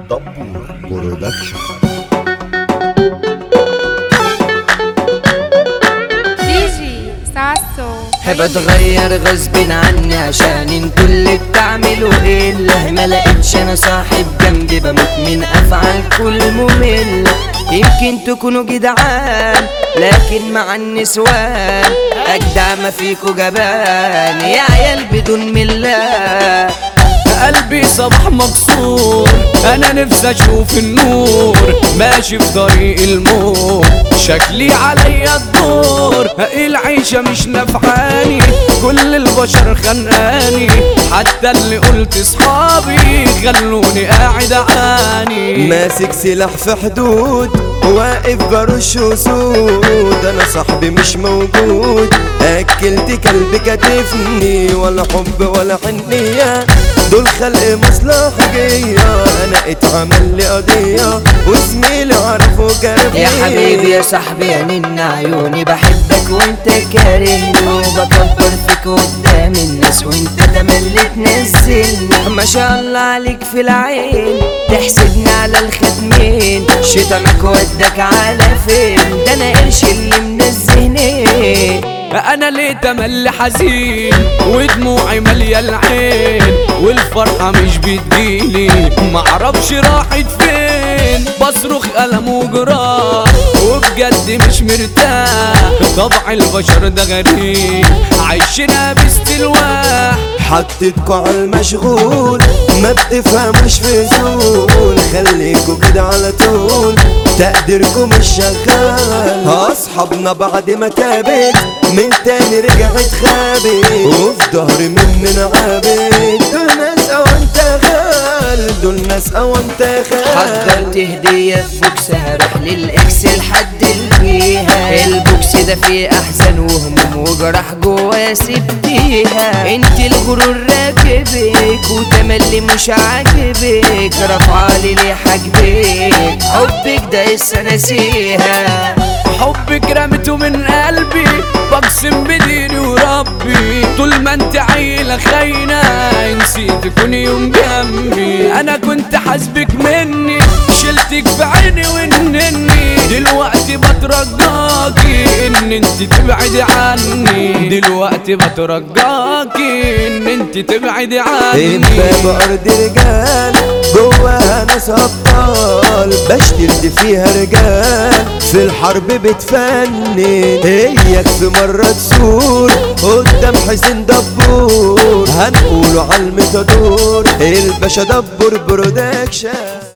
دبور برودكشن دي جي ساسو حب اتغير غصب عني عشان انتوا اللي بتعملوا الا ما لقيتش انا صاحب جنبي بموت من افعالكم مملة يمكن تكونوا جدعان لكن مع النسوان اجدع ما فيكوا جبان يا عيال بدون مله قلبي صباح مكسور انا نفسي اشوف النور ماشي في طريق الموت شكلي عليا الدور العيشة مش نفعاني كل البشر خانقاني حتى اللي قلت صحابي خلوني قاعد اعاني ماسك سلاح في حدود واقف برش وسود انا صاحبي مش موجود اكلت كلب كتفني ولا حب ولا حنية دول خلق مصلحجية انا اتعمل لي قضية وزميلي عرفوا كربية يا حبيبي يا صاحبي يا نن عيوني بحبك وانت كارهني وبكبر فيك قدام الناس وانت تملي تنزلني ما شاء الله عليك في العين تحسدني على الختمين شتمك ودك على فين ده انا قرش اللي منزهني انا ليه تملي حزين ودموعي ماليه العين والفرحه مش بتجيلي معرفش راحت فين بصرخ الم وجراح وبجد مش مرتاح طبع البشر ده غريب عايشينها باستلواح حطيتكوا على المشغول ما بتفهموش في زول خليكوا كده على طول تقديركم مش شغال اصحابنا بعد ما تابت من تاني رجعت خابت وفي ظهري مننا عابت دول ناس او انت غال دول ناس او انت خال حضرت هدية في بوكس هروح للإكس لحد البيها البوكس ده فيه أحزان وهموم وجرح جوا سبتيها انت الغرور راكبك وتملي مش عاجبك رفعالي ليه حاجبك حبك ده لسه ناسيها حبك رمته من قلبي بقسم بديني وربي طول ما انت عيلة خاينة نسيت تكون يوم جنبي انا كنت حاسبك مني شلتك في عيني ونني دلوقتي بترجاكي ان انت تبعدي عني دلوقتي بترجاكي ان انت تبعدي عني الباب ارض رجال جواها ناس ابطال بشتري فيها رجال في الحرب بتفنن هيك في مرة تسور قدام حسين دبور هنقوله على المتدور الباشا دبور برودكشن